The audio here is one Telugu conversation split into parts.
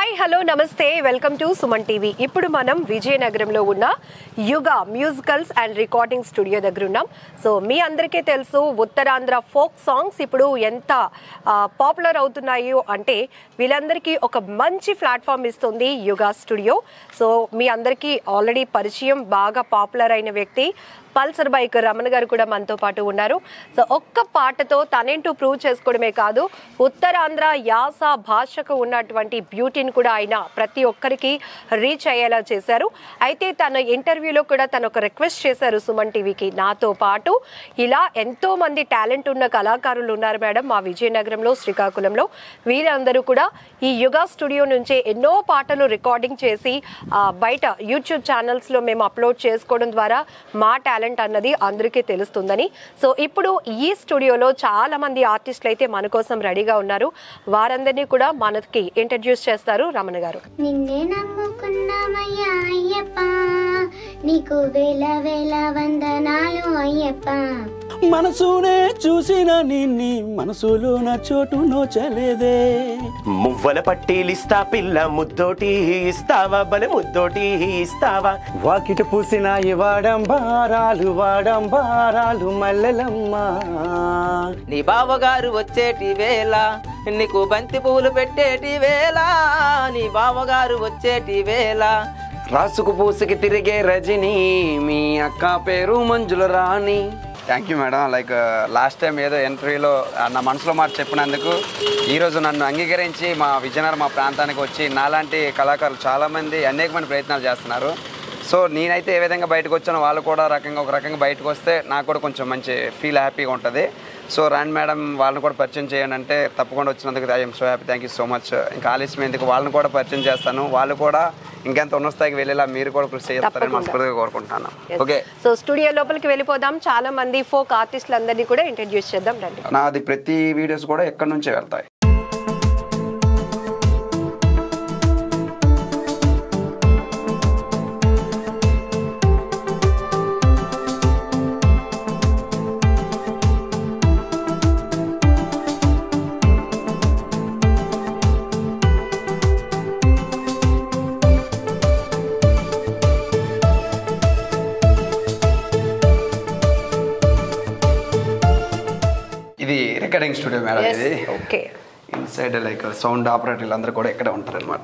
Hi hello namaste welcome to Suman TV ఇప్పుడు మనం విజయనగరంలో ఉన్న యుగ మ్యూజికల్స్ అండ్ రికార్డింగ్ స్టూడియో దగ్గర ఉన్నాం సో మీ అందరికీ తెలుసు ఉత్తరాంధ్ర ఫోక్ సాంగ్స్ ఇప్పుడు ఎంత పాపులర్ అవుతున్నాయో అంటే వీళ్ళందరికీ ఒక మంచి ప్లాట్ఫామ్ ఇస్తుంది యుగ స్టూడియో సో మీ అందరికీ ఆల్రెడీ పరిచయం బాగా పాపులర్ అయిన వ్యక్తి పల్సర్ బైక్ రమణ గారు కూడా మనతో పాటు ఉన్నారు సో ఒక్క పాటతో తనేంటూ ప్రూవ్ చేసుకోవడమే కాదు ఉత్తరాంధ్ర యాస భాషకు ఉన్నటువంటి బ్యూటీని కూడా ఆయన ప్రతి ఒక్కరికి రీచ్ అయ్యేలా చేశారు అయితే తన ఇంటర్వ్యూలో కూడా తను ఒక రిక్వెస్ట్ చేశారు సుమన్ టీవీకి నాతో పాటు ఇలా ఎంతో మంది టాలెంట్ ఉన్న కళాకారులు ఉన్నారు మేడం మా విజయనగరంలో శ్రీకాకుళంలో వీరందరూ కూడా ఈ యుగా స్టూడియో నుంచే ఎన్నో పాటలు రికార్డింగ్ చేసి ఆ, బయట యూట్యూబ్ ఛానల్స్లో మేము అప్లోడ్ చేసుకోవడం ద్వారా మా టాలెంట్ అన్నది అందరికీ తెలుస్తుందని సో ఇప్పుడు ఈ స్టూడియోలో చాలా మంది ఆర్టిస్టులు అయితే మన కోసం రెడీగా ఉన్నారు వారందరినీ కూడా మనకి ఇంట్రడ్యూస్ చేస్తారు రమణ గారు నిన్నే నమ్ముకున్నామయ్యా అయ్యప్ప నీకు వేల వేల వందనాలు అయ్యప్ప మనసునే చూసిన నిన్ని మనసులో నా చోటు నోచలేదే మువ్వల పట్టీలిస్తా పిల్ల ముద్దోటి ఇస్తావా బలె ముద్దోటి ఇస్తావా వాకిట పూసిన ఈ వాడంబారాలు వాడంబారాలు మల్లెలమ్మ నీ బావగారు వచ్చేటి వేళ నీకు బంతి పువ్వులు పెట్టేటి వేళ నీ బావగారు వచ్చేటి వేళ రాసుకు పూసుకి తిరిగే రజని మీ అక్క పేరు Manjula Rani thank you madam like last time ఏదో ఇంటర్వ్యూలో నా మనసులో మాట చెప్పినందుకు ఈరోజు నన్ను అంగీకరించి మా విజయనగరం మా ప్రాంతానికి వచ్చి నాలాంటి కళాకారులు చాలామంది అనేకమైన ప్రయత్నాలు చేస్తున్నారు సో నేనైతే ఏ విధంగా బయటకు వచ్చానో వాళ్ళు కూడా రకంగా ఒక రకంగా బయటకు వస్తే నాకు కూడా కొంచెం మంచి ఫీల్ హ్యాపీగా ఉంటుంది సో రాండి మేడం వాళ్ళని కూడా పరిచయం చేయండి అంటే తప్పకుండా వచ్చినందుకు I'm so happy thank you so much ఇంకా ఆలస్యం ఎందుకు వాళ్ళని కూడా పరిచయం చేస్తాను వాళ్ళు కూడా ఇంకెంత ఉన్న స్థాయికి వెళ్ళేలా మీరు కూడా కృషి చేస్తారని తప్పకుండా. మనస్ఫూర్తిగా కోరుకుంటున్నాను Yes. ఓకే సో స్టూడియో లోపలికి వెళ్ళిపోదాం చాలా మంది ఫోక్ ఆర్టిస్టులు అందరినీ కూడా ఇంట్రడ్యూస్ చేద్దాం రండి నాది ప్రతి వీడియోస్ కూడా ఎక్కడి నుంచే వెళ్తాయి ఇది రికార్డింగ్ స్టూడియో మేడం ఇది ఓకే ఇన్సైడ్ లైక్ సౌండ్ ఆపరేటర్లు అందరూ కూడా ఇక్కడే ఉంటారు అనమాట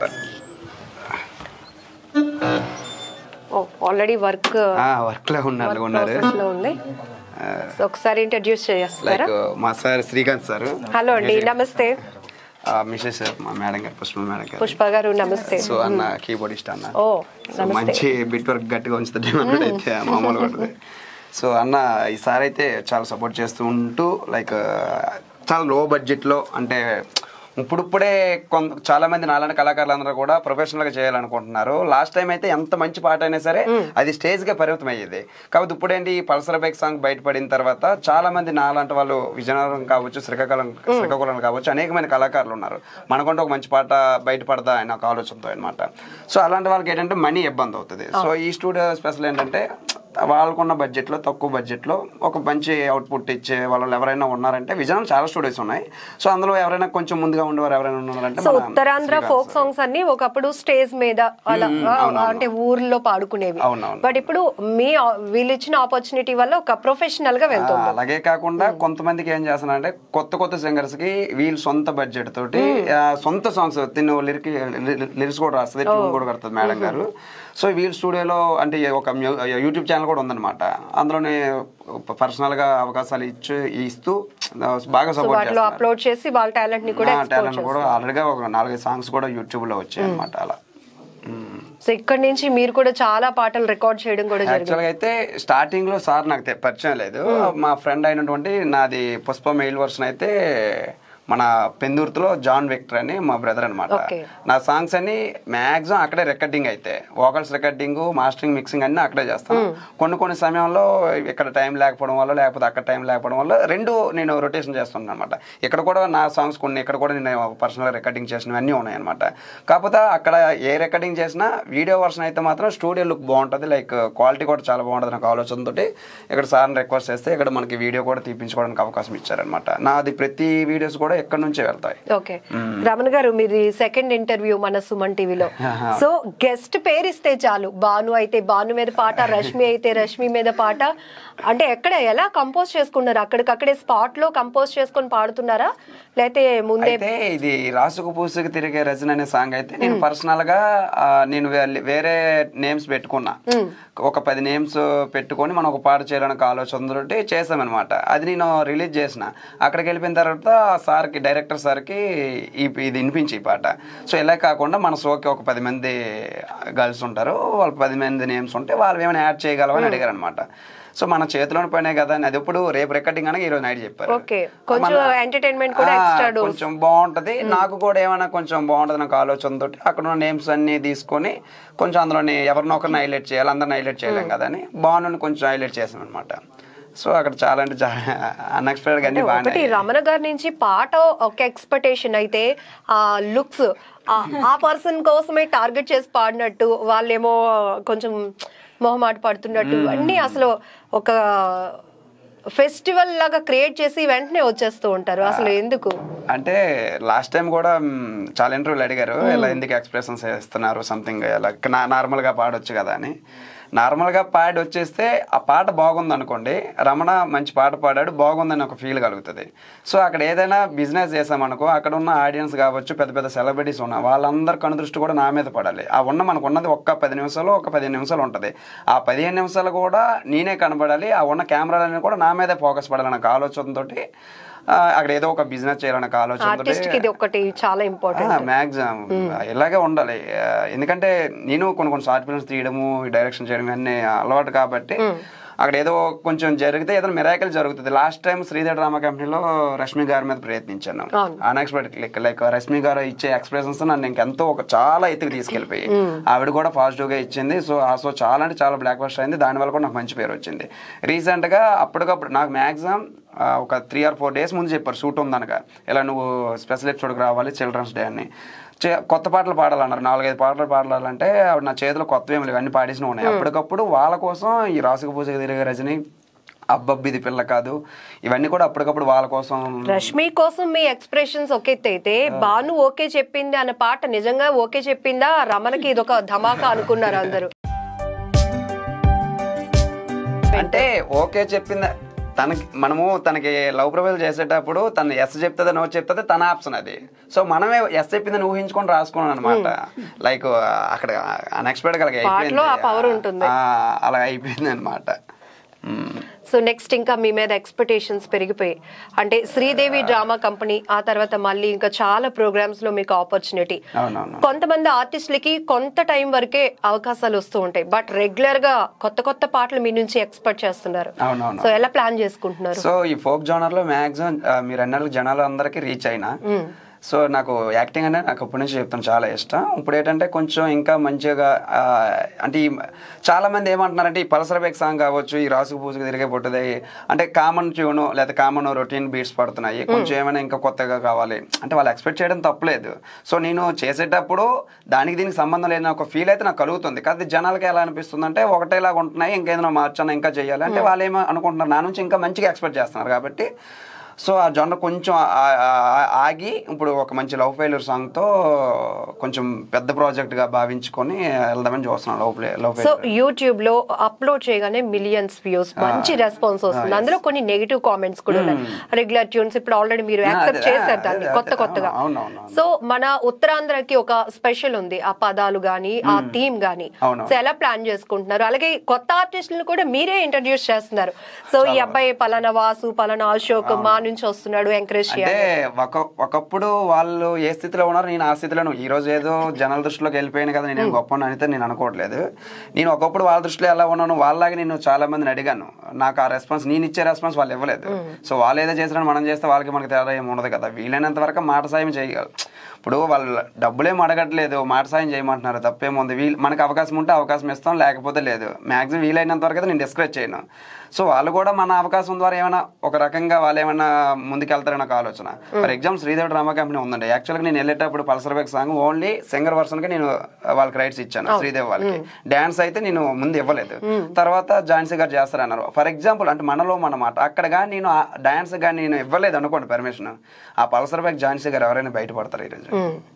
ఆల్రెడీ వర్క్ వర్క్ లో ఉన్నారు ఉన్నారు లో ఉంది సో ఒకసారి ఇంట్రడ్యూస్ చేస్తారా లైక్ మా సార్ శ్రీకాంత్ సార్ హలో అండి నమస్తే మిసెస్ మా మేడం గారు పుష్ప మేడం గారు పుష్ప గారు నమస్తే సో అన్న కీబోర్డిస్ట్ అన్న ఓ సో మంచి బిట్ వర్క్ గట్టిగా ఉంచుతుంది అన్నట్టు అయితే మామూలుగా ఉంటుంది సో అన్న ఈసారి అయితే చాలా సపోర్ట్ చేస్తూ ఉంటూ లైక్ చాలా లో బడ్జెట్లో అంటే ఇప్పుడిప్పుడే కొంత చాలా మంది నాలాంటి కళాకారులు అందరూ కూడా ప్రొఫెషనల్ గా చేయాలనుకుంటున్నారు లాస్ట్ టైం అయితే ఎంత మంచి పాట అయినా సరే అది స్టేజ్ గా పరిమితం అయ్యేది కాబట్టి ఇప్పుడేంటి ఈ పల్సర్ బైక్ సాంగ్ బయటపడిన తర్వాత చాలా మంది నాలాంటి వాళ్ళు విజయనగరం కావచ్చు శ్రీకాకుళం శ్రీకాకుళం కావచ్చు అనేకమైన కళాకారులు ఉన్నారు మనకుంటే ఒక మంచి పాట బయటపడదా అని ఒక ఆలోచనతో అనమాట సో అలాంటి వాళ్ళకి ఏంటంటే మనీ ఇబ్బంది అవుతుంది సో ఈ స్టూడియో స్పెషల్ ఏంటంటే వాళ్ళకున్న బడ్జెట్లో తక్కువ బడ్జెట్లో ఒక మంచి అవుట్పుట్ ఇచ్చే వాళ్ళు ఎవరైనా ఉన్నారంటే విజయనగరం చాలా స్టూడియోస్ ఉన్నాయి సో అందులో ఎవరైనా కొంచెం ముందుగా ఉండేవారు ఎవరైనా ఉన్నారంటే సో మన Uttarandhra Srikanth folk sir. Songs అన్ని ఒకప్పుడు స్టేజ్ మీద అలా మ్మ్, ఆ, అవునవును. అంటే ఊర్లో పాడుకునేవి అవునవును. బట్ ఇప్పుడు మీ వీళ్ళు ఇచ్చిన ఆపర్చునిటీ వల్ల ఒక ప్రొఫెషనల్ గా ఆ, వెళ్తుంది అలాగే కాకుండా కొంతమందికి ఏం చేస్తున్నారంటే కొత్త కొత్త సింగర్స్ కి వీళ్ళు సొంత బడ్జెట్ తోటి ఆ, సొంత సాంగ్స్ తిను లిరిక్ లిరిక్స్ కూడా రాస్తుంది ట్యూన్ కూడా కడుతుంది మేడం గారు సో వీళ్ళ స్టూడియోలో అంటే ఒక మ్యూ- యూట్యూబ్ ఛానల్ కూడా ఉందన్నమాట అందులోనే పర్సనల్ గా అవకాశాలు ఇచ్చి ఇస్తూ బాగా సో సపోర్ట్ వాటిలో అప్లోడ్ చేసి వాళ్ళ టాలెంట్ ని కూడా ఎక్స్పోజ్ టాలెంట్ కూడా ఆల్రెడీగా ఒక నాలుగైదు సాంగ్స్ కూడా యూట్యూబ్ లో వచ్చాయి అనమాట అలా సో ఇక్కడ నుంచి మీరు కూడా చాలా పాటలు రికార్డ్ చేయడం కూడా జరిగింది యాక్చువల్గా అయితే స్టార్టింగ్ లో సార్ నాకు తె- పరిచయం లేదు మా ఫ్రెండ్ అయినటువంటి నాది పుష్ప మెయిల్ వర్షన్ అయితే మన పెందుర్తిలో జాన్ విక్టర్ అని మా బ్రదర్ అనమాట Okay. నా సాంగ్స్ అన్ని మాక్సిమం అక్కడే రికార్డింగ్ అయితే వోకల్స్ రికార్డింగ్ మాస్టరింగ్ మిక్సింగ్ అన్ని అక్కడే చేస్తాను కొన్ని కొన్ని సమయంలో ఇక్కడ టైం లేకపోవడం వల్ల లేకపోతే అక్కడ టైం లేకపోవడం వల్ల రెండు నేను రొటేషన్ చేస్తున్నాను అనమాట ఇక్కడ కూడా నా సాంగ్స్ కొన్ని ఇక్కడ కూడా నేను పర్సనల్ రికార్డింగ్ చేసినవి అన్నీ ఉన్నాయి అనమాట కాకపోతే అక్కడ ఏ రికార్డింగ్ చేసినా వీడియో వర్షన్ అయితే మాత్రం స్టూడియో లుక్ బాగుంటుంది లైక్ క్వాలిటీ కూడా చాలా బాగుంటుంది నాకు ఆలోచనతో ఇక్కడ సార్ని రిక్వెస్ట్ చేస్తే ఇక్కడ మనకి వీడియో కూడా తీపించుకోవడానికి అవకాశం ఇచ్చారనమాట నాది ప్రతి వీడియోస్ కూడా కూడా ఎక్కడి నుంచే వెళ్తాయి ఓకే రమణ గారు మీది సెకండ్ ఇంటర్వ్యూ మన సుమన్ టీవీలో ఆహా. సో గెస్ట్ పేరు ఇస్తే చాలు భాను అయితే భాను మీద పాట రష్మి అయితే రష్మి మీద పాట అంటే ఎక్కడ ఎలా కంపోజ్ చేసుకున్నారు అక్కడికక్కడే స్పాట్ లో కంపోజ్ చేసుకొని పాడుతున్నారా లేకపోతే ముందే అయితే ఇది రాసుకు పూసుకు తిరిగే రచన అనే సాంగ్ అయితే నేను పర్సనల్ గా ఆ, నేను వే- వేరే నేమ్స్ పెట్టుకున్నా ఒక పది నేమ్స్ పెట్టుకొని మనం ఒక పాట చేయాలని ఆలోచనతోటి చేసామన్నమాట అది నేను రిలీజ్ చేసిన అక్కడికి వెళ్ళిపోయిన తర్వాత ఆ సార్కి డైరెక్టర్ సార్కి ఈ ఇది వినిపించి ఈ పాట సో ఇలా కాకుండా మన షోకి ఒక పది మంది గర్ల్స్ ఉంటారు వాళ్ళు పది మంది నేమ్స్ ఉంటే వాళ్ళు ఏమైనా యాడ్ చేయగలవని అడిగారు అనమాట సో మన చేతిలోని పనే కదా అని అది ఎప్పుడు రేపు రికార్డింగ్ అనగా ఈరోజు నైట్ చెప్పారు ఓకే కొంచెం మన- ఎంటర్టైన్మెంట్ కూడా ఆ, ఎక్స్ట్రా డోస్ కొంచెం బాగుంటది నాకు కూడా ఏమైనా కొంచెం బాగుంటది నాకు ఆలోచనతో అక్కడ ఉన్న నేమ్స్ అన్ని తీసుకొని కొంచెం అందులోని ఎవరినో ఒకరిని హైలైట్ చేయాలి అందరిని హైలైట్ చేయలేం కదా అని బాగుందని కొంచెం హైలైట్ చేసాం అనమాట సో అక్కడ చాలా అంటే చాలా అన్ఎక్స్పెక్టెడ్ గా అన్ని ఒకటి బాగానే రమణ గారి నుంచి పాట ఒక ఎక్స్పెక్టేషన్ అయితే ఆ లుక్స్ ఆ పర్సన్ కోసమే టార్గెట్ చేసి పాడినట్టు వాళ్ళేమో కొంచెం మొహమాట పడుతున్నట్టు అన్ని అసలు ఒక ఫెస్టివల్ లాగా క్రియేట్ చేసి వెంటనే వచ్చేస్తూ ఉంటారు అసలు ఎందుకు అంటే లాస్ట్ టైం కూడా మ్, చాలా ఇంటర్వ్యూలు అడిగారు ఇలా ఎందుకు ఎక్స్ప్రెషన్స్ ఇస్తున్నారు సంథింగ్ ఇలా నా- నార్మల్ గా పాడొచ్చు కదా అని నార్మల్ గా పాడి వచ్చేస్తే ఆ పాట బాగుంది అనుకోండి రమణ మంచి పాట పాడాడు బాగుందని ఒక ఫీల్ కలుగుతుంది సో అక్కడ ఏదైనా బిజినెస్ చేసామనుకో అక్కడ ఉన్న ఆడియన్స్ కావచ్చు పెద్ద పెద్ద సెలబ్రిటీస్ ఉన్న వాళ్ళందరి కనుదృష్టి కూడా నా మీద పడాలి ఆ ఉన్న మనకు ఉన్నది ఒక్క పది నిమిషాలు ఒక పదిహేను నిమిషాలు ఉంటుంది ఆ పదిహేను నిమిషాలు కూడా నేనే కనబడాలి ఆ ఉన్న కెమెరాలన్నీ కూడా నా మీదే ఫోకస్ పడాలన్న ఒక ఆలోచనతోటి ఆ, అక్కడ ఏదో ఒక బిజినెస్ చేయాలన్న ఒక ఆర్టిస్ట్ కి ఇది ఆలోచనతో ఒకటి చాలా ఇంపార్టెంట్ మ్యాక్సిమం ఇలాగే ఉండాలి ఆ, ఎందుకంటే నేను కొన్ని కొన్ని షార్ట్ ఫిల్మ్స్ తీయడము డైరెక్షన్ చేయడం అన్నీ అలవాటు కాబట్టి అక్కడ ఏదో కొంచెం జరిగితే ఏదైనా మిరాకిల్ జరుగుతుంది లాస్ట్ టైం శ్రీధర్ డ్రామా కంపెనీలో రష్మి గారి మీద ప్రయత్నించాను అవును. అన్ఎక్స్పెక్టెడ్ లైక్ లైక్ రష్మి గారు ఇచ్చే ఎక్స్ప్రెషన్స్ నన్ను ఇంకెంతో ఒక చాలా ఎత్తుకు తీసుకెళ్ళిపోయి ఆవిడ కూడా పాజిటివ్ గా ఇచ్చింది సో ఆ షో చాలా అంటే చాలా బ్లాక్ బస్టర్ అయింది దానివల్ల కూడా నాకు మంచి పేరు వచ్చింది రీసెంట్ గా అప్పటికప్పుడు నాకు మ్యాక్సిమం ఒక త్రీ ఆర్ ఫోర్ డేస్ ముందు చెప్పారు షూట్ ఉందనగా ఇలా నువ్వు స్పెషల్ ఎపిసోడ్కి రావాలి చిల్డ్రన్స్ డే అని చే- కొత్త పాటలు పాడాలన్నారు నాలుగైదు పాటలు పాడాలంటే ఆవిడ నా చేతిలో కొత్త ఏమి లేవు అన్ని పాడేసినవి ఉన్నాయి అప్పటికప్పుడు వాళ్ళ కోసం ఈ రాసుకు పూజకి తిరిగే రజని అబ్బబ్బిది పిల్ల కాదు ఇవన్నీ కూడా అప్పటికప్పుడు వాళ్ళ కోసం రష్మి కోసం మీ ఎక్స్ప్రెషన్స్ ఒక ఎత్తు అయితే భాను ఓకే చెప్పింది అన్న పాట నిజంగా ఓకే చెప్పిందా రమణకి ఇదొక ధమాకా అనుకున్నారు అందరూ అంటే ఓకే చెప్పింది తనకి మనము తనకి లవ్ ప్రపోజల్ చేసేటప్పుడు తను ఎస్ చెప్తుంది నో చెప్తుంది తన ఆప్షన్ అది సో మనమే ఎస్ చెప్పిందని ఊహించుకొని రాసుకున్నాను అనమాట లైక్ అక్కడ అన్ఎక్స్పెక్టెడ్ అలాగే పాటలో ఆ అయిపోయింది power ఉంటుంది. ఆ, అలా అయిపోయింది అనమాట సో నెక్స్ట్ ఇంకా మీ మీద ఎక్స్పెక్టేషన్స్ పెరిగిపోయి అంటే శ్రీదేవి డ్రామా కంపెనీ ఆ తర్వాత మళ్ళీ ఇంకా చాలా ప్రోగ్రామ్స్ లో మీకు ఆపర్చునిటీ అవునవును కొంతమంది ఆర్టిస్టులకి కొంత టైం వరకే అవకాశాలు వస్తూ ఉంటాయి బట్ రెగ్యులర్ గా కొత్త కొత్త పాటలు మీ నుంచి ఎక్స్పెక్ట్ చేస్తున్నారు అవునవును సో ఎలా ప్లాన్ చేసుకుంటున్నారు సో ఈ ఫోక్ జోనర్ లో మాక్సిమం మీరు అన్నట్లు జనాలు అందరికీ రీచ్ అయినా సో నాకు యాక్టింగ్ అనేది నాకు అప్పటి నుంచి చెప్తాను చాలా ఇష్టం ఇప్పుడు ఏంటంటే కొంచెం ఇంకా మంచిగా ఆ, అంటే ఈ చాలా మంది ఏమంటున్నారంటే ఈ పల్సర్ బైక్ సాంగ్ కావచ్చు ఈ రాసుకు పూసుకు తిరిగే పుట్టది అంటే కామన్ ట్యూన్ లేదా కామన్ రొటీన్ బీట్స్ పడుతున్నాయి కొంచెం ఏమైనా ఇంకా కొత్తగా కావాలి అంటే వాళ్ళు ఎక్స్పెక్ట్ చేయడం తప్పలేదు సో నేను చేసేటప్పుడు దానికి దీనికి సంబంధం లేని ఒక ఫీల్ అయితే నాకు కలుగుతుంది కాదు జనాలకి ఎలా అనిపిస్తుంది అంటే ఒకటేలాగా ఉంటున్నాయి ఇంకేదైనా మార్చాను ఇంకా చేయాలి అంటే వాళ్ళు ఏమో అనుకుంటున్నారు నా నుంచి ఇంకా మంచిగా ఎక్స్పెక్ట్ చేస్తున్నారు కాబట్టి సో ఆ జొన్న కొంచెం ఆ- ఆ- ఆగి ఇప్పుడు ఒక మంచి లవ్ ఫెయిల్యూర్ సాంగ్తో కొంచెం పెద్ద ప్రాజెక్ట్గా భావించుకొని వెళ్దామని చూస్తున్నాను love play love so failure YouTube లో అప్లోడ్ చేయగానే మిలియన్స్ వ్యూస్ మంచి రెస్పాన్స్ వస్తుంది అందులో కొన్ని నెగిటివ్ కామెంట్స్ కూడా ఉన్నాయి రెగ్యులర్ ట్యూన్స్ ఇప్పుడు ఆల్రెడీ మీరు ఆ, యాక్సెప్ట్ అదే, చేశారు అదే, దాన్ని అదే, కొత్త కొత్తగా అవును, అవును, అవును. సో మన ఉత్తరాంధ్రకి ఒక స్పెషల్ ఉంది ఆ పదాలు గాని ఆ థీమ్ గాని అవును. సో ఎలా ప్లాన్ చేసుకుంటున్నారు అలాగే కొత్త ఆర్టిస్టులను కూడా మీరే ఇంట్రడ్యూస్ చేస్తున్నారు సో ఈ అబ్బాయి పలానా వాసు పలానా అశోక్ మా నుంచి వస్తున్నాడు ఎంకరేజ్ అంటే చేయాలి ఒక ఒకప్పుడు వాళ్ళు ఏ స్థితిలో ఉన్నారు నేను ఆ స్థితిలో ఉన్నా. ఈ రోజు ఏదో జనాల దృష్టిలోకి వెళ్ళిపోయాను కదా నేను గొప్ప అయితే నేను అనుకోవట్లేదు నేను ఒకప్పుడు వాళ్ళ దృష్టిలో ఎలా ఉన్నాను వాళ్ళలాగే నేను చాలా మందిని అడిగాను నాకు ఆ రెస్పాన్స్ నేను ఇచ్చే రెస్పాన్స్ వాళ్ళు ఇవ్వలేదు సో వాళ్ళు ఏదో చేసినా మనం చేస్తే వాళ్ళకి మనకి తేడా ఏమి ఉండదు కదా వీలైనంత వరకు మాట సాయం చేయగలరు ఇప్పుడు వాళ్ళు డబ్బులేం అడగట్లేదు మాట సాయం చేయమంటున్నారు తప్పేముంది వీళ్ళు మనకు అవకాశం ఉంటే అవకాశం ఇస్తాం లేకపోతే లేదు మ్యాక్సిమం వీలైనంత వరకు అయితే నేను డిస్కరేజ్ చేయను సో వాళ్ళు కూడా మన అవకాశం ద్వారా ఏమైనా ఒక రకంగా వాళ్ళు ఏమైనా ముందుకెళ్తారని ఒక ఆలోచన for example Sridevi drama company ఉందండి యాక్చువల్గా నేను వెళ్ళేటప్పుడు Pulsar bike song only singer వర్షన్కి నేను వాళ్ళకి రైట్స్ ఇచ్చాను శ్రీదేవి వాళ్ళకి డ్యాన్స్ అయితే నేను ముందు ఇవ్వలేదు తర్వాత ఝాన్సీ గారు చేస్తారన్నారు ఫర్ ఎగ్జాంపుల్ అంటే మనలో మన మాట అక్కడ కానీ నేను డ్యాన్స్ కానీ నేను ఇవ్వలేదు అనుకోండి పర్మిషన్ ఆ పల్సర్ బైక్ ఝాన్సీ గారు ఎవరైనా బయటపడతారు ఈరోజు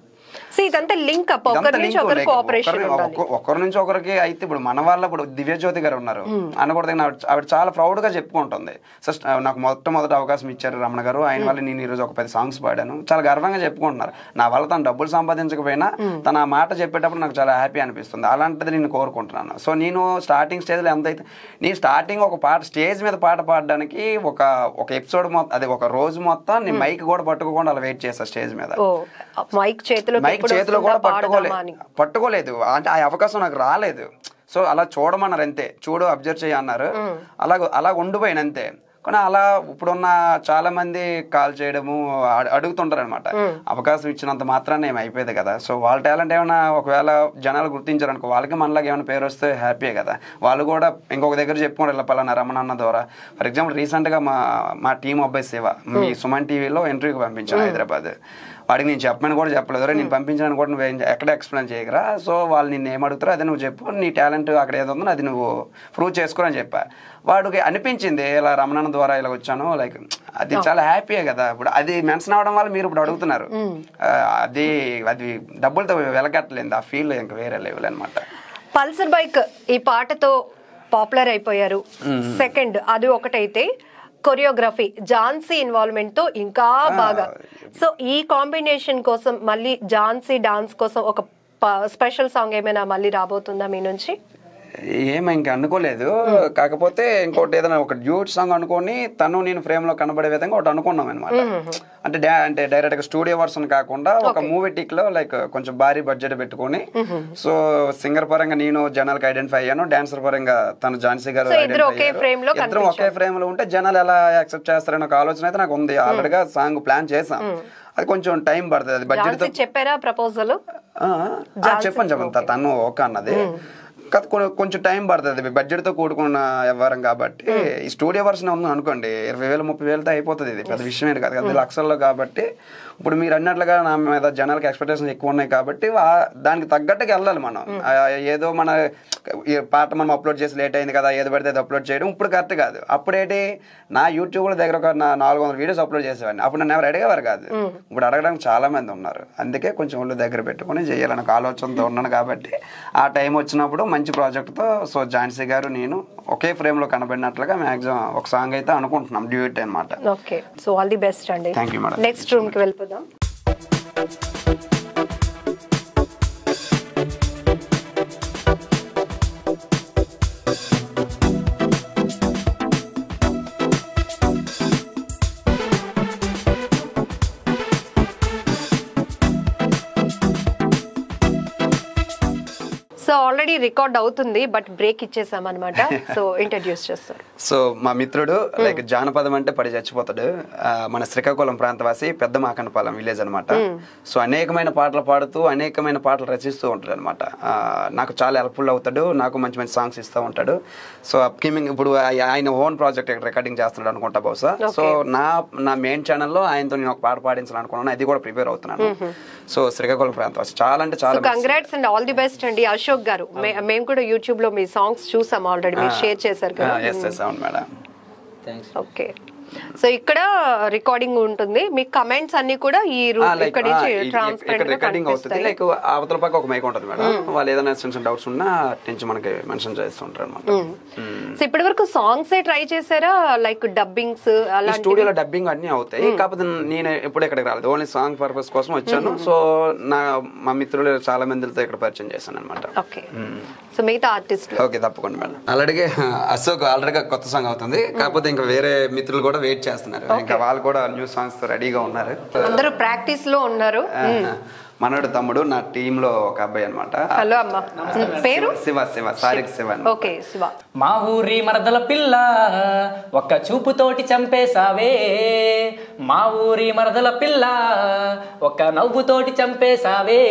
సో ఇదంతా లింక్ అప్ ఒకరి ఇదంతా నుంచి link ఒకరు like కోఆపరేషన్ ఒకరి- ఉండాలి ఒక్క- ఒకరి నుంచి ఒకరికి అయితే ఇప్పుడు మన వాళ్ళ ఇప్పుడు దివ్యజ్యోతి గారు ఉన్నారు అనకూడదు ఆవిడ ఆవిడ చాలా ప్రౌడ్ గా చెప్పుకుంటుంది సిస్ట్ నాకు మొట్టమొదటి అవకాశం ఇచ్చారు రమణ గారు ఆయన వల్ల నేను ఈ రోజు ఒక పది సాంగ్స్ పాడాను చాలా గర్వంగా చెప్పుకుంటున్నారు నా వల్ల తను డబ్బులు సంపాదించకపోయినా తన ఆ మాట చెప్పేటప్పుడు నాకు చాలా హ్యాపీ అనిపిస్తుంది అలాంటిది నేను కోరుకుంటున్నాను సో నేను స్టార్టింగ్ స్టేజ్లో ఎంత అయితే నేను స్టార్టింగ్ ఒక పాట స్టేజ్ మీద పాట పాడడానికి ఒక ఒక ఎపిసోడ్ మొత్తం అదే ఒక రోజు మొత్తం నేను మైక్ కూడా పట్టుకోకుండా అలా వెయిట్ చేస్తాను స్టేజ్ మీద ఓ మైక్ చేతిలో మైక్ చేతిలో కూడా పట్టుకోలేదు పట్టుకోలేదు అంటే ఆ అవకాశం నాకు రాలేదు సో అలా చూడమన్నారు అంతే చూడు అబ్జర్వ్ చేయ అన్నారు అలాగ అలా ఉండిపోయాను అంతే కానీ అలా ఇప్పుడున్న చాలా మంది కాల్ చేయడము అడు- అడుగుతుంటారు అనమాట అవకాశం ఇచ్చినంత మాత్రాన్ని ఏమి అయిపోయేది కదా సో వాళ్ళ టాలెంట్ ఏమైనా ఒకవేళ జనాలు గుర్తించారు అనుకో వాళ్ళకి మనలాగా ఏమైనా పేరు వస్తే హ్యాపీయే కదా వాళ్ళు కూడా ఇంకొక దగ్గర చెప్పుకోండి ఇలా పలానా రమణ అన్న ద్వారా ఫర్ ఎగ్జాంపుల్ రీసెంట్గా మా మా టీం అబ్బాయి సేవ మీ సుమన్ టీవీలో ఇంటర్వ్యూకి పంపించాను హైదరాబాద్ వాడికి నేను చెప్పమని కూడా చెప్పలేదు "ఒరేయ్, నేను పంపించాను కూడా నువ్వు ఏం- ఎక్కడ ఎక్స్ప్లెయిన్ చేయగరా సో వాళ్ళు నిన్ను ఏం అడుగుతారో అదే నువ్వు చెప్పు నీ టాలెంట్ అక్కడ ఏదో ఉందో అది నువ్వు ప్రూవ్ చేసుకో అని చెప్పా వాడికి అనిపించింది ఇలా రమణన్న ద్వారా ఇలా వచ్చాను లైక్ అది చాలా హ్యాపీయే కదా ఇప్పుడు అది మెన్షన్ అవడం వల్ల మీరు ఇప్పుడు అడుగుతున్నారు ఆ, అది అది డబ్బులతో వెలకట్టలేదు ఆ ఫీల్ ఇంకా వేరే లెవెల్ అనమాట పల్సర్ బైక్ ఈ పాటతో పాపులర్ అయిపోయారు సెకండ్ అది ఒకటైతే కొరియోగ్రఫీ ఝాన్సీ ఇన్వాల్వ్మెంట్ తో ఇంకా బాగా సో ఈ కాంబినేషన్ కోసం మళ్ళీ ఝాన్సీ డాన్స్ కోసం ఒక స్పెషల్ సాంగ్ ఏమైనా మళ్ళీ రాబోతుందా మీ నుంచి ఏమి ఇంకా అనుకోలేదు కాకపోతే ఇంకోటి ఏదైనా ఒక డ్యూట్ సాంగ్ అనుకొని తను నేను ఫ్రేమ్ లో కనబడే విధంగా ఒకటి అనుకున్నాం అనమాట అంటే డా- అంటే డైరెక్ట్ గా స్టూడియో వర్షన్ కాకుండా ఒక మూవీ టిక్ లో లైక్ కొంచెం భారీ బడ్జెట్ పెట్టుకొని సో సింగర్ పరంగా నేను జనాలకు ఐడెంటిఫై అయ్యాను డాన్సర్ పరంగా తను ఝాన్సీ గారు So, ఇద్దరు identify ఒకే అయ్యారు. frame లో ఇద్దరం ఒకే ఫ్రేమ్ లో ఉంటే జనాలు ఎలా యాక్సెప్ట్ చేస్తారని ఒక ఆలోచన అయితే నాకు ఉంది ఆల్రెడీగా సాంగ్ ప్లాన్ చేసాం అది కొంచెం టైం పడుతుంది అది బడ్జెట్ తో ఝాన్సీ చెప్పారా ప్రపోజల్ ఆ, ఆ, చెప్పండి చెప్పండి త- తను ఓకే అన్నది కాదు కొ- కొంచెం టైం పడుతుంది బడ్జెట్ తో కూడుకున్న వ్యవహారం కాబట్టి ఈ స్టూడియో వర్షన్ ఉంది అనుకోండి ఇరవై వేలు ముప్పై వేలతో అయిపోతుంది ఇది పెద్ద విషయం ఏంటి కాదు కదా ఇది లక్షల్లో కాబట్టి ఇప్పుడు మీరు అన్నట్లుగా నా మీద జనాలకి ఎక్స్పెక్టేషన్స్ ఎక్కువ ఉన్నాయి కాబట్టి వా- దానికి తగ్గట్టుగా వెళ్ళాలి మనం ఆ, ఏదో మన ఈ పాట మనం అప్లోడ్ చేసి లేట్ అయింది కదా ఏది పడితే అది అప్లోడ్ చేయడం ఇప్పుడు కరెక్ట్ కాదు అప్పుడేంటి నా యూట్యూబ్ దగ్గర ఒక నా- నాలుగు వందల వీడియోస్ అప్లోడ్ చేసేవాడిని అప్పుడు నన్ను ఎవరు అడిగేవారు కాదు ఇప్పుడు అడగడానికి చాలా మంది ఉన్నారు అందుకే కొంచెం ఒళ్ళు దగ్గర పెట్టుకొని చేయాలని ఒక ఆలోచనతో ఉన్నాను కాబట్టి ఆ టైం వచ్చినప్పుడు మంచి ప్రాజెక్ట్తో సో ఝాన్సీ గారు నేను ఒకే ఫ్రేమ్లో కనబడినట్లుగా మ్యాక్సిమం ఒక సాంగ్ అయితే అనుకుంటున్నాం డ్యూట్ అనమాట okay so all the best అండి Thank you, madam. Next room కి వెళ్ళిపోదాం సో ఆల్రెడీ రికార్డ్ అవుతుంది బట్ బ్రేక్ ఇచ్చేసాం అనమాట సో ఇంట్రడ్యూస్ చేస్తారు సో మా మిత్రుడు లైక్ జానపదం అంటే పడి చచ్చిపోతాడు ఆ, మన శ్రీకాకుళం ప్రాంతవాసి పెద్ద మాకనపాలెం విలేజ్ అనమాట సో అనేకమైన పాటలు పాడుతూ అనేకమైన పాటలు రచిస్తూ ఉంటాడు అనమాట నాకు చాలా హెల్ప్ఫుల్ అవుతాడు నాకు మంచి మంచి సాంగ్స్ ఇస్తూ ఉంటాడు సో అప్కమింగ్ ఇప్పుడు ఆయ- ఆయన ఓన్ ప్రాజెక్ట్ రికార్డింగ్ చేస్తున్నాడు అనుకుంటా బహుశా సో నా నా మెయిన్ ఛానల్లో ఆయనతో నేను ఒక పాట పాడించాలనుకున్నాను అది కూడా ప్రిపేర్ అవుతున్నాను సో శ్రీకాకుళం ప్రాంతవాసి చాలా అంటే సో చాలా congrats and all the best అండి అశోక్ గారు మే- మేము కూడా యూట్యూబ్ లో మీ సాంగ్స్ చూసాం ఆల్రెడీ మీరు షేర్ చేశారు కదా ఎస్ ఎస్ అవును మేడం థ్యాంక్స్ ఓకే సో ఇక్కడ రికార్డింగ్ ఉంటుంది మీ కమెంట్స్ అన్ని కూడా ఈ రూమ్ ఆ, like, ఇక్కడ ఆ, నుంచి ఈ- ఇక్కడ ట్రాన్స్పరెంట్ గా రికార్డింగ్ అవుతుంది కనిపిస్తాయి లైక్ అవతల పక్క ఒక మైక్ ఉంటుంది మేడం వాళ్ళు ఏదైనా చిన్న చిన్న డౌట్స్ ఉన్నా నుంచి మనకి మెన్షన్ చేస్తుంటారు అనమాట సో ఇప్పటి వరకు సాంగ్స్ ఏ ట్రై చేశారా లైక్ డబ్బింగ్స్ ఈ అలాంటి స్టూడియోలో డబ్బింగ్ అన్ని అవుతాయి కాకపోతే నేను ఎప్పుడు ఇక్కడికి రాలేదు ఓన్లీ సాంగ్ పర్పస్ కోసం వచ్చాను సో నా మా మిత్రులు చాలా మందితో ఇక్కడ పరిచయం చేశాను అనమాట ఓకే సో మిగతా ఆర్టిస్ట్ ఓకే తప్పకుండా మేడం ఆల్రెడీగా అశోక్ ఆల్రెడీగా కొత్త సాంగ్ అవుతుంది కాకపోతే ఇంకా వేరే మిత్రులు కూడా వెయిట్ చేస్తున్నారు ఇంకా వాళ్ళు కూడా న్యూ సాంగ్స్ తో రెడీగా ఉన్నారు అందరూ ప్రాక్టీస్ లో ఉన్నారు మనోడు తమ్ముడు నా టీంలో ఒక అబ్బాయి అనమాట హలో అమ్మ పేరు శివ శివ సారిక్ శివ అన్నమాట. ఓకే శివ మా ఊరి మరదల పిల్ల ఒక్క చూపుతోటి చంపేశావే మా ఊరి మరదల పిల్ల ఒక్క నవ్వుతోటి చంపేశావే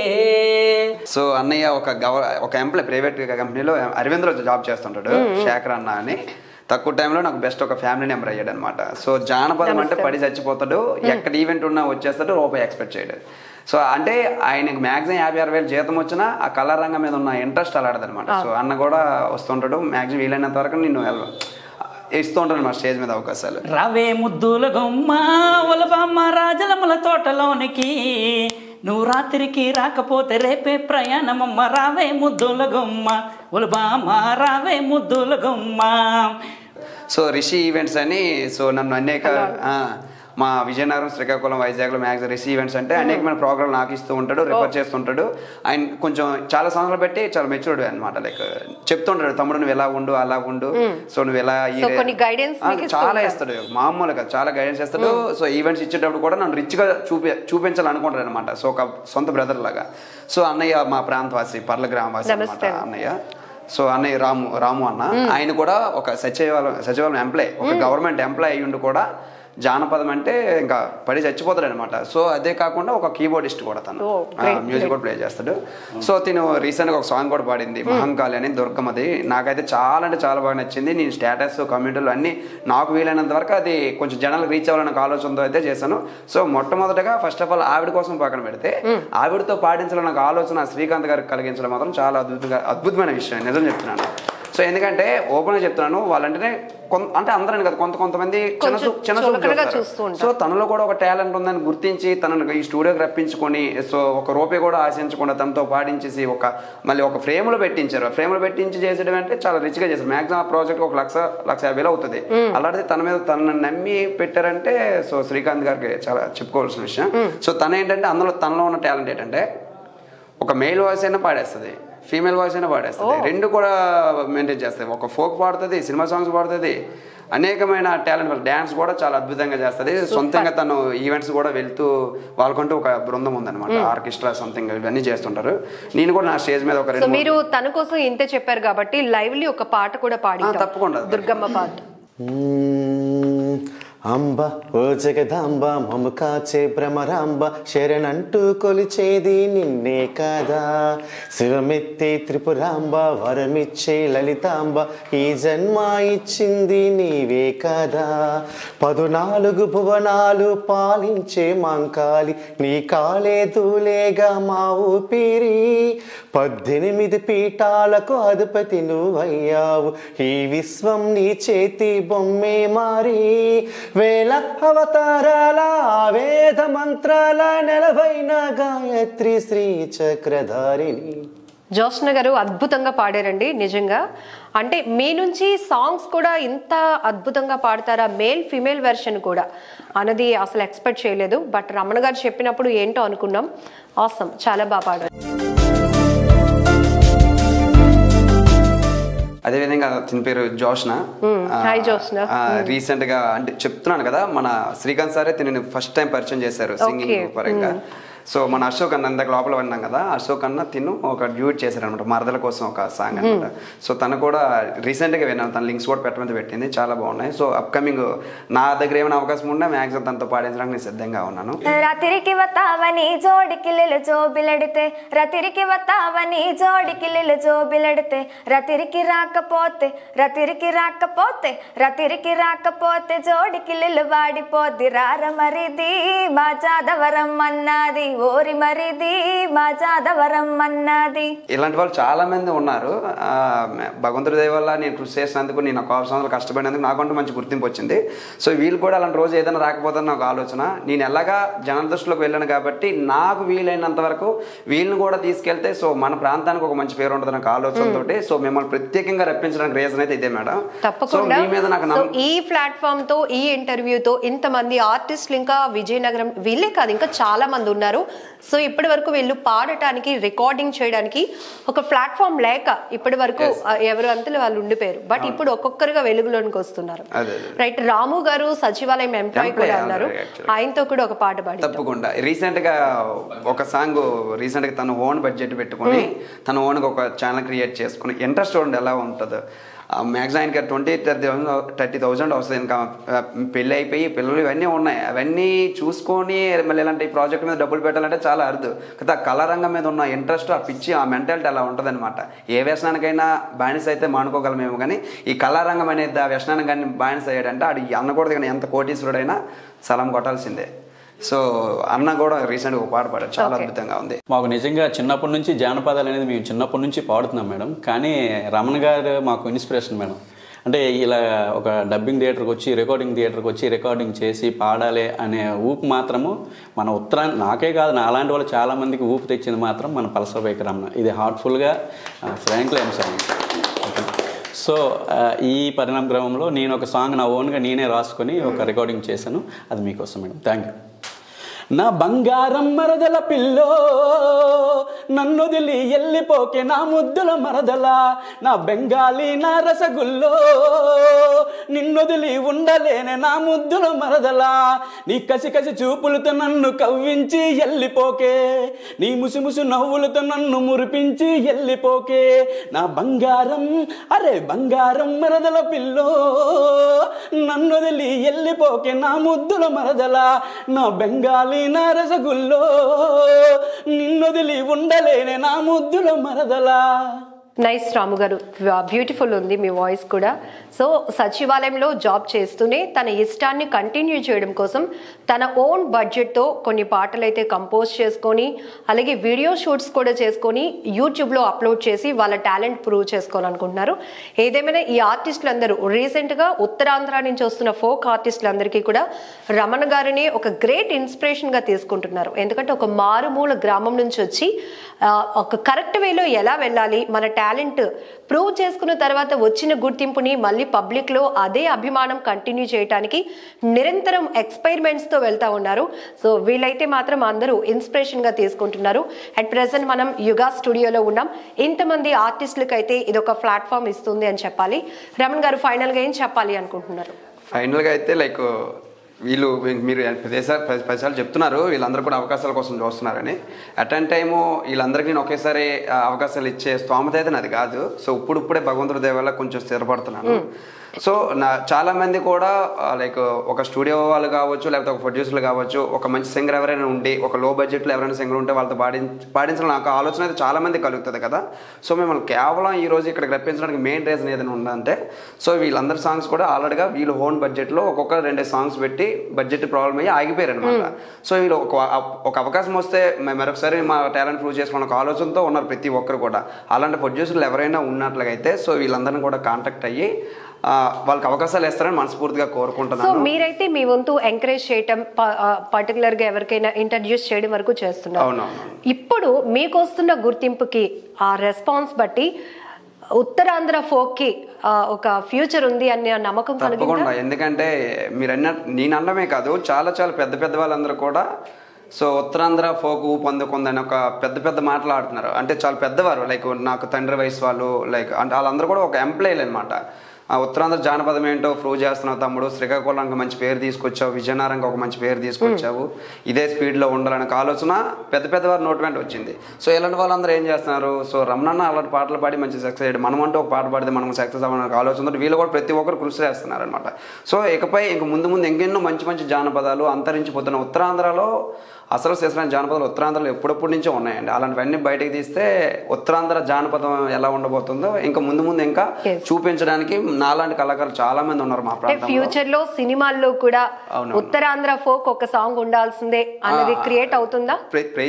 సో అన్నయ్య ఒక గవ ఒక ఎంప్లాయ్ ప్రైవేట్ కంపెనీలో అరవింద్లో జాబ్ చేస్తుంటాడు శేఖర్ అన్న అని తక్కువ టైంలో నాకు బెస్ట్ ఒక ఫ్యామిలీ నెంబర్ అయ్యాడు అనమాట సో జానపదం అంటే పడి చచ్చిపోతాడు ఎక్కడ ఈవెంట్ ఉన్నా వచ్చేస్తాడు రూపాయి ఎక్స్పెక్ట్ చేయడు సో అంటే ఆయనకు మ్యాక్సిమం యాభై అరవై వేలు జీతం వచ్చినా ఆ కళా రంగం మీద ఉన్న ఇంట్రెస్ట్ అలాడదనమాట సో అన్న కూడా వస్తుంటాడు మ్యాక్సిమం వీలైనంత వరకు నేను వెళ్ళ ఇస్తూ ఉంటాను మా స్టేజ్ మీద అవకాశాలు రవే ముద్దుల గుమ్మ ఒలబామ్మ రాజలముల తోటలోనికి నువ్వు రాత్రికి రాకపోతే రేపే ప్రయాణమమ్మ రావే ముద్దుల గుమ్మ ఒలబామ్మ రావే ముద్దుల గుమ్మ సో రిషి ఈవెంట్స్ అని సో నన్ను అనేక ఆ, మా విజయనగరం శ్రీకాకుళం వైజాగ్లో మ్యాక్సిమం రిషి ఈవెంట్స్ అంటే అనేకమైన ప్రోగ్రామ్ నాకు ఇస్తూ ఉంటాడు రిఫర్ చేస్తుంటాడు ఆయన కొంచెం చాలా సంవత్సరాలు పెట్టి చాలా మెచ్యూర్డ్ అనమాట లైక్ చెప్తుంటాడు తమ్ముడు నువ్వు ఎలా ఉండు అలా ఉండు సో నువ్వు ఎలా ఈ So, రే- కొన్ని guidance ఆ, మీకు ఇస్తూ చాలా ఉంటాడు. ఇస్తాడు మామూలుగా చాలా గైడెన్స్ చేస్తాడు సో ఈవెంట్స్ ఇచ్చేటప్పుడు కూడా నన్ను రిచ్గా చూపి చూపించాలనుకుంటాడు అనమాట సో ఒక సొంత బ్రదర్ లాగా సో అన్నయ్య మా ప్రాంతవాసి పర్ల గ్రామవాసి అనమాట నమస్తే. అన్నయ్య సో అన్నయ్య రాము రాము అన్న ఆయన కూడా ఒక సచివాలయం సచివాలయం ఎంప్లాయ్ ఒక గవర్నమెంట్ ఎంప్లాయ్ అయ్యి ఉండి కూడా జానపదం అంటే ఇంకా పడి చచ్చిపోతాడు అనమాట సో అదే కాకుండా ఒక కీబోర్డిస్ట్ కూడా తను Oh, great, మ్యూజిక్ కూడా ప్లే చేస్తాడు సో తిను రీసెంట్గా ఒక సాంగ్ కూడా పాడింది మహంకాళి అని దుర్గమ్మది నాకైతే చాలా అంటే చాలా బాగా నచ్చింది నేను స్టేటస్ కమ్యూనిటీలు అన్ని నాకు వీలైనంత వరకు అది కొంచెం జనాలకు రీచ్ అవ్వాలన్న ఒక ఆలోచనతో అయితే చేశాను సో మొట్టమొదటగా ఫస్ట్ ఆఫ్ ఆల్ ఆవిడ కోసం పక్కన పెడితే ఆవిడతో పాటించాలన్న ఒక ఆలోచన శ్రీకాంత్ గారికి కలిగించడం మాత్రం చాలా అద్భుతంగా అద్భుతమైన విషయం నిజం చెప్తున్నాను సో ఎందుకంటే ఓపెన్గా చెప్తున్నాను వాళ్ళంటేనే కొంత అంటే అందరని కదా కొంత కొంతమంది చిన్న కొంచెం చూ- చిన్న చూపు చులకనగా చూస్తారు. చూస్తూ ఉంటారు. సో తనలో కూడా ఒక టాలెంట్ ఉందని గుర్తించి తనను ఈ స్టూడియోకి రప్పించుకొని సో ఒక రూపాయి కూడా ఆశించకుండా తనతో పాడించేసి ఒక మళ్ళీ ఒక ఫ్రేమ్లో పెట్టించారు ఫ్రేమ్లో పెట్టించి చేసేయడం అంటే చాలా రిచ్గా చేశారు మ్యాక్సిమం ఆ ప్రాజెక్ట్ ఒక లక్ష లక్ష యాభై వేలు అవుతుంది అలాంటిది తన మీద తనను నమ్మి పెట్టారంటే సో శ్రీకాంత్ గారికి చాలా చెప్పుకోవాల్సిన విషయం సో తన ఏంటంటే అందులో తనలో ఉన్న టాలెంట్ ఏంటంటే ఒక మెయిల్ వాయిస్ అయినా పాడేస్తుంది ఫీమేల్ వాయిస్ అయినా పాడేస్తుంది రెండు కూడా మెయింటైన్ చేస్తుంది ఒక ఫోక్ పాడుతుంది సినిమా సాంగ్స్ పాడుతుంది అనేకమైన టాలెంట్ డ్యాన్స్ కూడా చాలా అద్భుతంగా చేస్తుంది సొంతంగా తను ఈవెంట్స్ కూడా వెళ్తూ వాళ్ళకంటూ ఒక బృందం ఉందన్నమాట ఆర్కెస్ట్రా సంథింగ్ ఇవన్నీ చేస్తుంటారు నేను కూడా నా స్టేజ్ మీద ఒక సో రెండు మీరు తన కోసం ఇంతే చెప్పారు కాబట్టి లైవ్లీ ఒక పాట కూడా పాడి ఆ, తప్పకుండా. దుర్గమ్మ పాట మ్మ్. అంబ ఓ జగదాంబ మము కాచే భ్రమరాంబ శరణంటూ కొలిచేది నిన్నే కాదా శివమెత్తే త్రిపురాంబ వరమిచ్చే లలితాంబ ఈ జన్మ ఇచ్చింది నీవే కాదా పదునాలుగు భువనాలు పాలించే మాంకాలి నీ కాలే దూలేగా మా ఊపిరి పద్దెనిమిది పీఠాలకు అధిపతి నువ్వయ్యావు ఈ విశ్వం నీ చేతి బొమ్మే మారి వేల అవతారాల వేద మంత్రాల నెలవైన గాయత్రి శ్రీ చక్రధారిణి జోష్న గారు అద్భుతంగా పాడారండి నిజంగా అంటే మీ నుంచి సాంగ్స్ కూడా ఇంత అద్భుతంగా పాడతారా మేల్ ఫిమేల్ వెర్షన్ కూడా అన్నది అసలు ఎక్స్పెక్ట్ చేయలేదు బట్ రమణ గారు చెప్పినప్పుడు ఏంటో అనుకున్నాం ఆసమ్ చాలా బాగా పాడారు అదేవిధంగా అతని పేరు జోష్న Hi, జోష్న. రీసెంట్ గా అంటే చెప్తున్నాను కదా మన శ్రీకాంత్ సారే తిని ఫస్ట్ టైం పరిచయం చేశారు సింగింగ్ Okay. పరంగా సో మన అశోక్ అన్న ఇందాక లోపల విన్నాం కదా అశోక్ అన్న తిను ఒక డ్యూట్ చేశారు అనమాట మరదల కోసం ఒక సాంగ్ అనమాట సో తను కూడా రీసెంట్ గా విన్నాను తన లింక్స్ కూడా పెట్టమని పెట్టింది చాలా బాగున్నాయి సో అప్కమింగ్ నా దగ్గర ఏమైనా అవకాశం ఉన్నా మ్యాక్సిమం తనతో పాడించడానికి నేను సిద్ధంగా ఉన్నాను రాత్రికి వతావని జోడికి లిలు జోబిలడితే రతిరికి వతావని జోడికి లిలు జోబిలడితే రతిరికి రాకపోతే రతిరికి రాకపోతే రతిరికి రాకపోతే జోడికి లిలు వాడిపోద్ది రార మరిది మా జాదవరం అన్నది ఓరి మరిది మా జాదవరం అన్నది ఇలాంటి వాళ్ళు చాలా మంది ఉన్నారు ఆ, భగవంతుడి దయ వల్ల నేను కృషి చేసినందుకు నేను ఒక ఆరు సంవత్సరాలు కష్టపడినందుకు నాకంటూ మంచి గుర్తింపు వచ్చింది సో వీళ్ళు కూడా అలాంటి రోజు ఏదైనా రాకపోతే నాకు ఆలోచన నేను ఎలాగా జనాల దృష్టిలోకి వెళ్ళాను కాబట్టి నాకు వీలైనంత వరకు వీళ్ళని కూడా తీసుకెళ్తే సో మన ప్రాంతానికి ఒక మంచి పేరు ఉంటుంది నాకు ఆలోచనతోటి సో మిమ్మల్ని ప్రత్యేకంగా రప్పించడానికి రీజన్ అయితే ఇదే మేడం సో తప్పకుండా మీ మీద నాకు సో నమ్మకం ఈ ప్లాట్ఫామ్ తో ఈ ఇంటర్వ్యూతో ఇంతమంది ఆర్టిస్టులు ఇంకా విజయనగరం వీళ్ళే కాదు ఇంకా చాలా మంది ఉన్నారు సో ఇప్పటి వరకు వీళ్ళు పాడటానికి రికార్డింగ్ చేయడానికి ఒక ప్లాట్ఫామ్ లేక ఇప్పటి వరకు ఆ, ఎవరు అంతలో వాళ్ళు ఉండిపోయారు బట్ ఇప్పుడు ఒక్కొక్కరుగా వెలుగులోనికి వస్తున్నారు అదే, అదే. రైట్ రాము గారు సచివాలయం ఎంప్లాయ్ కూడా Employee అన్నారు already actually. ఆయనతో కూడా ఒక పాట పాడి తప్పకుండా రీసెంట్ గా ఒక సాంగ్ రీసెంట్ గా తన ఓన్ బడ్జెట్ పెట్టుకొని తన ఓన్ ఒక ఛానల్ క్రియేట్ చేసుకుని ఇంట్రెస్ట్ చూడండి ఎలా ఉంటుందో మ్యాక్సిమం ఆయనకి ట్వంటీ థర్టీ థౌసండ్ వస్తుంది ఇంకా ఆ, పెళ్ళి అయిపోయి పిల్లలు ఇవన్నీ ఉన్నాయి అవన్నీ చూసుకొని మళ్ళీ ఇలాంటి ప్రాజెక్ట్ మీద డబ్బులు పెట్టాలంటే చాలా అరుదు కదా కళా రంగం మీద ఉన్న ఇంట్రెస్ట్ ఆ పిచ్చి ఆ మెంటాలిటీ అలా ఉంటుంది ఏ వ్యసనానికైనా బానిస అయితే మానుకోగలమేమో కానీ ఈ కళారంగం అనేది ఆ వ్యసనానికి కానీ బానిస అయ్యాడంటే ఆడు అనకూడదు కానీ ఎంత కోటీశ్వరుడైనా సలం కొట్టాల్సిందే సో అన్న కూడా రీసెంట్గా ఒక పాట పాడారు చాలా అద్భుతంగా ఉంది మాకు నిజంగా చిన్నప్పటి నుంచి జానపదాలు అనేది మేము చిన్నప్పటి నుంచి పాడుతున్నాం మేడం కానీ రమణ గారు మాకు ఇన్స్పిరేషన్ మేడం అంటే ఇలా ఒక డబ్బింగ్ థియేటర్కి వచ్చి రికార్డింగ్ థియేటర్కి వచ్చి రికార్డింగ్ చేసి పాడాలి అనే ఊపు మాత్రము మన ఉత్తరా నాకే కాదు నా అలాంటి వాళ్ళు చాలామందికి ఊపు తెచ్చింది మాత్రం మన పల్సర్ బైక్ రమణ ఇది హార్ట్ఫుల్గా ఫ్రాంక్లీ సార్ ఓకే సో ఆ, ఈ పరిణామ క్రమంలో నేను ఒక సాంగ్ నా ఓన్గా నేనే రాసుకొని ఒక రికార్డింగ్ చేశాను అది మీకోసం మేడం థ్యాంక్ యూ నా బంగారం మరదల పిల్లో నన్ను వదిలి ఎల్లిపోకే నా ముద్దుల మరదల నా బెంగాలీ నా రసగుల్లో నిన్నొదిలి ఉండలేనే నా ముద్దుల మరదల నీ కసి కసి చూపులతో నన్ను కవ్వించి ఎల్లిపోకే నీ ముసి ముసి నవ్వులతో నన్ను మురిపించి ఎల్లిపోకే నా బంగారం అరే బంగారం మరదల పిల్లో నన్ను వదిలి ఎల్లిపోకే నా ముద్దుల మరదల నా బెంగాలీ నా రసగుల్లో నిన్నొదిలి ఉండలేనే నా ముద్దుల మరదలా నైస్ రాము గారు బ్యూటిఫుల్ ఉంది మీ వాయిస్ కూడా సో సచివాలయంలో జాబ్ చేస్తూనే తన ఇష్టాన్ని కంటిన్యూ చేయడం కోసం తన ఓన్ బడ్జెట్తో కొన్ని పాటలు అయితే కంపోజ్ చేసుకొని అలాగే వీడియో షూట్స్ కూడా చేసుకొని యూట్యూబ్లో అప్లోడ్ చేసి వాళ్ళ టాలెంట్ ప్రూవ్ చేసుకోవాలనుకుంటున్నారు ఏదేమైనా ఈ ఆర్టిస్టులందరూ రీసెంట్గా ఉత్తరాంధ్ర నుంచి వస్తున్న ఫోక్ ఆర్టిస్టులందరికీ కూడా రమణ గారిని ఒక గ్రేట్ ఇన్స్పిరేషన్గా తీసుకుంటున్నారు ఎందుకంటే ఒక మారుమూల గ్రామం నుంచి వచ్చి ఆ, ఒక కరెక్ట్ వేలో ఎలా వెళ్ళాలి మన టాలెంట్ ప్రూవ్ చేసుకున్న తర్వాత వచ్చిన గుర్తింపుని మళ్ళీ పబ్లిక్లో అదే అభిమానం కంటిన్యూ చేయడానికి నిరంతరం ఎక్స్పెరిమెంట్స్తో వెళ్తా ఉన్నారు సో వీళ్ళైతే మాత్రం అందరూ ఇన్స్పిరేషన్గా తీసుకుంటున్నారు అట్ ప్రెసెంట్ మనం యుగా స్టూడియోలో ఉన్నాం ఇంతమంది ఆర్టిస్టులకు అయితే ఇది ఒక ప్లాట్ఫామ్ ఇస్తుంది అని చెప్పాలి రమణ్ గారు ఫైనల్గా ఏం చెప్పాలి అనుకుంటున్నారు ఫైనల్గా అయితే లైక్ వీళ్ళు మీరు ప్రదేశాలు పది పదిసార్లు చెప్తున్నారు వీళ్ళందరూ కూడా అవకాశాల కోసం చూస్తున్నారని అట్ అన్ టైము వీళ్ళందరికీ నేను ఒకేసారి ఆ, అవకాశాలు ఇచ్చే స్తోమత అయితే నాది కాదు సో ఇప్పుడు ఇప్పుడే భగవంతుడి దయ వల్ల కొంచెం స్థిరపడుతున్నాను సో నా చాలా మంది కూడా లైక్ ఒక స్టూడియో వాళ్ళు కావచ్చు లేకపోతే ఒక ప్రొడ్యూసర్లు కావచ్చు ఒక మంచి సింగర్ ఎవరైనా ఉండి ఒక లో బడ్జెట్లో ఎవరైనా సింగర్ ఉంటే వాళ్ళతో పాడి పాడించాలని నాకు ఆలోచన అయితే చాలా మంది కలుగుతుంది కదా సో మిమ్మల్ని కేవలం ఈ రోజు ఇక్కడికి రప్పించడానికి మెయిన్ రీజన్ ఏదైనా ఉందంటే సో వీళ్ళందరి సాంగ్స్ కూడా ఆల్రెడీగా వీళ్ళు ఓన్ బడ్జెట్లో ఒక్కొక్క రెండు సాంగ్స్ పెట్టి బడ్జెట్ ప్రాబ్లం అయ్యి ఆగిపోయారు అనమాట సో వీళ్ళు ఒక ఒక అవకాశం వస్తే మ- మరొకసారి మా టాలెంట్ ప్రూవ్ చేసుకోవాలని ఒక ఆలోచనతో ఉన్నారు ప్రతి ఒక్కరు కూడా అలాంటి ప్రొడ్యూసర్లు ఎవరైనా ఉన్నట్లయితే సో వీళ్ళందరినీ కూడా కాంటాక్ట్ అయ్యి ఆ, వాళ్ళకి అవకాశాలు ఇస్తారని మనస్ఫూర్తిగా సో కోరుకుంటున్నాను మీరైతే మీ వంతు ఎంకరేజ్ చేయటం పర్టికులర్ గా ఎవరికైనా ఇంట్రడ్యూస్ చేయడం వరకు చేస్తున్నారు అవునవును ఇప్పుడు మీకు వస్తున్న గుర్తింపుకి ఆ రెస్పాన్స్ బట్టి ఉత్తరాంధ్ర ఫోక్ కి ఆ, ఒక ఫ్యూచర్ ఉంది అనే నమ్మకం కలిగిందా తప్పకుండా ఎందుకంటే మీరు అన్న నేను అనడమే కాదు చాలా చాలా పెద్ద పెద్ద వాళ్ళందరూ కూడా సో ఉత్తరాంధ్ర ఫోక్ పొందుకుందని ఒక పెద్ద పెద్ద మాటలు ఆడుతున్నారు అంటే చాలా పెద్దవారు లైక్ నాకు తండ్రి వయసు వాళ్ళు లైక్ అంటే వాళ్ళందరూ కూడా ఒక ఎంప్లాయీలు అనమాట ఆ ఉత్తరాంధ్ర జానపదం ఏంటో ప్రూవ్ చేస్తున్నావు తమ్ముడు శ్రీకాకుళానికి మంచి పేరు తీసుకొచ్చావు విజయనగరంకి ఒక మంచి పేరు తీసుకొచ్చావు ఇదే స్పీడ్లో ఉండాలనే ఒక ఆలోచన పెద్ద పెద్దవారి నోటి వెంట వచ్చింది సో ఇలాంటి వాళ్ళందరూ ఏం చేస్తున్నారు సో రమణన్న అలాంటి పాటలు పాడి మంచి సక్సెస్ అయ్యాడు మనం అంటూ ఒక పాట పాడితే మనం సక్సెస్ అవ్వాలనే ఒక ఆలోచనతో వీళ్ళు కూడా ప్రతి ఒక్కరు కృషి చేస్తున్నారు అనమాట సో ఇకపై ఇంక ముందు ముందు ఇంకెన్నో మంచి మంచి జానపదాలు అంతరించిపోతున్న ఉత్తరాంధ్రలో అసలు చేసిన జానపదాలు ఉత్తరాంధ్రలో ఎప్పుడెప్పటి నుంచో ఉన్నాయండి అలాంటివన్నీ బయటకు తీస్తే ఉత్తరాంధ్ర జానపదం ఎలా ఉండబోతుందో ఇంకా ముందు ముందు ఇంకా Yes. చూపించడానికి నాలాంటి కళాకారులు చాలా మంది ఉన్నారు మా అంటే ప్రాంతంలో ఫ్యూచర్ లో సినిమాల్లో కూడా అవునవును. ఉత్తరాంధ్ర ఫోక్ ఒక సాంగ్ ఉండాల్సిందే అన్నది క్రియేట్ అవుతుందా ప్ర- ప్రయత్నం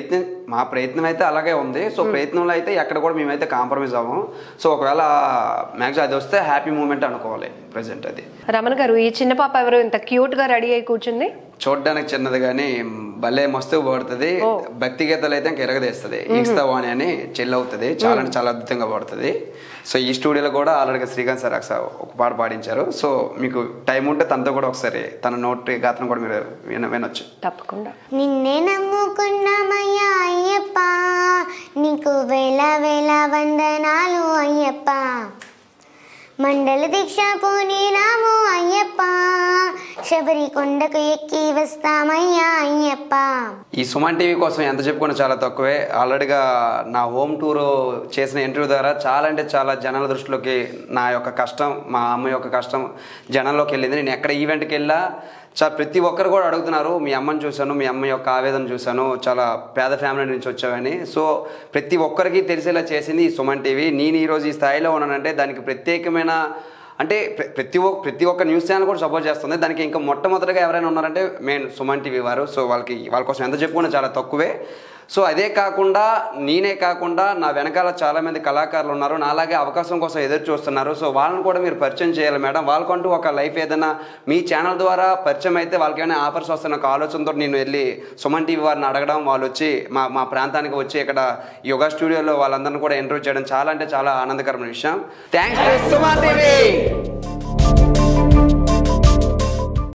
మా ప్రయత్నం అయితే అలాగే ఉంది సో ప్రయత్నంలో అయితే ఎక్కడ కూడా మేమైతే కాంప్రమైజ్ అవ్వం సో ఒకవేళ మ్యాక్సిమం అది వస్తే హ్యాపీ మూమెంట్ అనుకోవాలి ప్రజెంట్ అది రమణ గారు ఈ చిన్న పాప ఎవరు ఇంత క్యూట్ గా రెడీ అయి కూర్చుంది చూడడానికి చిన్నది కానీ భలే మస్తు పడుతుంది భక్తి గీతాలు అయితే ఇంకా ఎరగదీస్తుంది ఈస్తావు అని అని చెల్లి అవుతుంది చాలా అంటే చాలా అద్భుతంగా పడుతుంది సో ఈ స్టూడియోలో కూడా ఆల్రెడీ శ్రీకాంత్ సార్ ఒకసారి ఒక పాట పాడించారు సో మీకు టైం ఉంటే తనతో కూడా ఒకసారి తన నోటి గాత్రం కూడా మీరు విన వినొచ్చు తప్పకుండా నిన్నే నమ్ముకున్నామయ్యా అయ్యప్ప నీకు వేల వేల వందనాలు అయ్యప్ప మండల దీక్ష పూనినాము అయ్యప్ప శబరి కొండకు ఎక్కి వస్తామయ్యా అయ్యప్ప ఈ సుమన్ టీవీ కోసం ఎంత చెప్పుకున్నా చాలా తక్కువే ఆల్రెడీగా నా హోమ్ టూర్ చేసిన ఇంటర్వ్యూ ద్వారా చాలా అంటే చాలా జనాల దృష్టిలోకి నా యొక్క కష్టం మా అమ్మ యొక్క కష్టం జనంలోకి వెళ్ళింది నేను ఎక్కడ ఈవెంట్కి వెళ్ళా చాలా ప్రతి ఒక్కరు కూడా అడుగుతున్నారు మీ అమ్మని చూశాను మీ అమ్మ యొక్క ఆవేదన చూశాను చాలా పేద ఫ్యామిలీ నుంచి వచ్చావని సో ప్రతి ఒక్కరికి తెలిసేలా చేసింది ఈ సుమన్ టీవీ నేను ఈరోజు ఈ స్థాయిలో ఉన్నానంటే దానికి ప్రత్యేకమైన అంటే ప్ర- ప్రతి ఒక్క ప్రతి ఒక్క న్యూస్ ఛానల్ కూడా సపోర్ట్ చేస్తుంది దానికి ఇంకా మొట్టమొదటిగా ఎవరైనా ఉన్నారంటే మెయిన్ సుమన్ టీవీ వారు సో వాళ్ళకి వాళ్ళ కోసం ఎంత చెప్పుకున్నా చాలా తక్కువే సో అదే కాకుండా నేనే కాకుండా నా వెనకాల చాలా మంది కళాకారులు ఉన్నారు నాలాగే అవకాశం కోసం ఎదురు చూస్తున్నారు సో వాళ్ళని కూడా మీరు పరిచయం చేయాలి మేడం వాళ్ళకంటూ ఒక లైఫ్ ఏదైనా మీ ఛానల్ ద్వారా పరిచయం అయితే వాళ్ళకి ఏమైనా ఆఫర్స్ వస్తున్న ఒక ఆలోచనతో నేను వెళ్ళి సుమన్ టీవీ వారిని అడగడం వాళ్ళు వచ్చి మా మా ప్రాంతానికి వచ్చి ఇక్కడ యోగా స్టూడియోలో వాళ్ళందరినీ కూడా ఇంటర్వ్యూ చేయడం చాలా అంటే చాలా ఆనందకరమైన విషయం థ్యాంక్స్ సుమన్ టీవీ